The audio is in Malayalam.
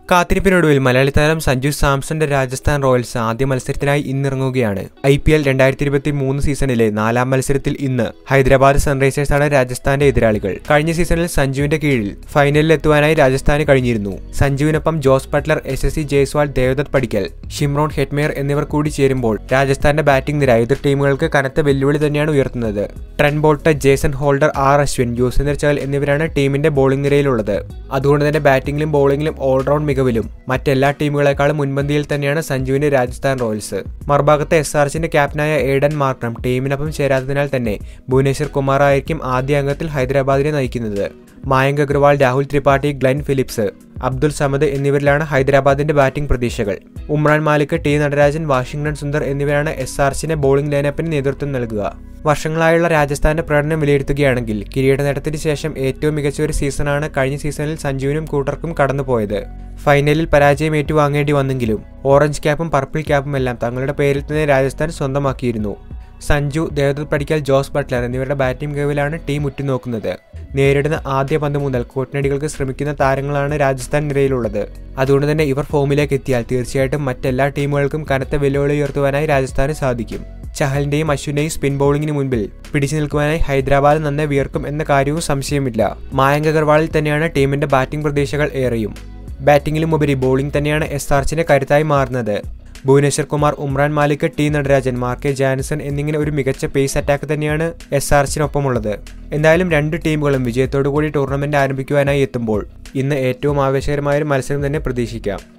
കാത്തിരിപ്പിനൊടുവിൽ മലയാളി താരം സഞ്ജു സാംസന്റെ രാജസ്ഥാൻ റോയൽസ് ആദ്യ മത്സരത്തിനായി ഇന്നിറങ്ങുകയാണ് ഐ പി എൽ രണ്ടായിരത്തി ഇരുപത്തി മൂന്ന് സീസണിലെ നാലാം മത്സരത്തിൽ ഇന്ന് ഹൈദരാബാദ് സൺറൈസേഴ്സാണ് രാജസ്ഥാന്റെ എതിരാളികൾ കഴിഞ്ഞ സീസണിൽ സഞ്ജുവിന്റെ കീഴിൽ ഫൈനലിൽ എത്തുവാനായി രാജസ്ഥാന് കഴിഞ്ഞിരുന്നു സഞ്ജുവിനൊപ്പം ജോസ് ബട്ട്ലർ എസ് എസ് സി ജയ്സ്വാൾ ദേവദത്ത് പടിക്കൽ ഷിംറോൺ ഹെറ്റ്മെയർ എന്നിവർ കൂടി ചേരുമ്പോൾ രാജസ്ഥാന്റെ ബാറ്റിംഗ് നിര എതിർ ടീമുകൾക്ക് കനത്ത വെല്ലുവിളി തന്നെയാണ് ഉയർത്തുന്നത് Trent Boult Jason Holder R Ashwin Yuzvendra Chahal എന്നിവരാണ് ടീമിന്റെ ബോളിംഗ് നിരയിലുള്ളത് അതുകൊണ്ട് തന്നെ ബാറ്റിംഗിലും ബോളിംഗിലും ഓൾറൗണ്ട് മികവിലും മറ്റെല്ലാ ടീമുകളെക്കാളും മുൻപന്തിയിൽ തന്നെയാണ് സഞ്ജുവിന്റെ രാജസ്ഥാൻ റോയൽസ് മറുഭാഗത്ത് എസ് ആർച്ചിന്റെ ക്യാപ്റ്റനായ ഏഡൻ മാർക്രം ടീമിനൊപ്പം ചേരാത്തതിനാൽ തന്നെ ഭുവനേശ്വർ കുമാർ ആയിരിക്കും ആദ്യ അംഗത്തിൽ ഹൈദരാബാദിനെ നയിക്കുന്നത് മായങ്ക് അഗ്രവാൾ രാഹുൽ ത്രിപാഠി ഗ്ലെൻ ഫിലിപ്സ് അബ്ദുൾ സമദ് എന്നിവരിലാണ് ഹൈദരാബാദിന്റെ ബാറ്റിംഗ് പ്രതീക്ഷകൾ ഉമ്രാൻ മാലിക് ടി നടരാജൻ വാഷിംഗ്ടൺ സുന്ദർ എന്നിവരാണ് എസ് ആർച്ചിന്റെ ബോളിംഗ് ലൈനപ്പിന് നേതൃത്വം നൽകുക വർഷങ്ങളായുള്ള രാജസ്ഥാന്റെ പ്രകടനം വിലയിരുത്തുകയാണെങ്കിൽ കിരീട നേട്ടത്തിന് ശേഷം ഏറ്റവും മികച്ച ഒരു സീസണാണ് കഴിഞ്ഞ സീസണിൽ സഞ്ജുവിനും കൂട്ടർക്കും കടന്നുപോയത് ഫൈനലിൽ പരാജയം ഏറ്റുവാങ്ങേണ്ടി വന്നെങ്കിലും ഓറഞ്ച് ക്യാപ്പും പർപ്പിൾ ക്യാപ്പും എല്ലാം തങ്ങളുടെ പേരിൽ തന്നെ രാജസ്ഥാൻ സ്വന്തമാക്കിയിരുന്നു സഞ്ജു ദേവദത്ത് പടിക്കൽ ജോസ് ബട്ട്ലർ എന്നിവരുടെ ബാറ്റിംഗ് മികവിലാണ് ടീം ഉറ്റുനോക്കുന്നത് നേരിടുന്ന ആദ്യ പന്ത് മുതൽ കോട്ടിനടികൾക്ക് ശ്രമിക്കുന്ന താരങ്ങളാണ് രാജസ്ഥാൻ നിരയിലുള്ളത് അതുകൊണ്ട് തന്നെ ഇവർ ഫോമിലേക്ക് എത്തിയാൽ തീർച്ചയായിട്ടും മറ്റെല്ലാ ടീമുകൾക്കും കനത്ത വെല്ലുവിളി ഉയർത്തുവാനായി രാജസ്ഥാന് സാധിക്കും ചഹലിന്റെയും അശ്വിന്റെയും സ്പിൻ ബൗളിംഗിന് മുൻപിൽ പിടിച്ചു നിൽക്കുവാനായി ഹൈദരാബാദ് നന്നെ വിയർക്കും എന്ന കാര്യവും സംശയമില്ല മായങ്ക് അഗർവാളിൽ തന്നെയാണ് ടീമിന്റെ ബാറ്റിംഗ് പ്രതീക്ഷകൾ ഏറെയും ബാറ്റിംഗിലും ഉപരി ബോളിംഗ് തന്നെയാണ് എസ് ആർച്ചിന്റെ കരുത്തായി മാറുന്നത് Bhuvneshwar Kumar Umran Malik T Natarajan Marco Jansen എന്നിങ്ങനെ ഒരു മികച്ച പേസ് അറ്റാക്ക് തന്നെയാണ് എസ് ആർച്ചിനൊപ്പമുള്ളത് എന്തായാലും രണ്ട് ടീമുകളും വിജയത്തോടു കൂടി ടൂർണമെന്റ് ആരംഭിക്കുവാനായി എത്തുമ്പോൾ ഇന്ന് ഏറ്റവും ആവേശകരമായ ഒരു മത്സരം തന്നെ പ്രതീക്ഷിക്കാം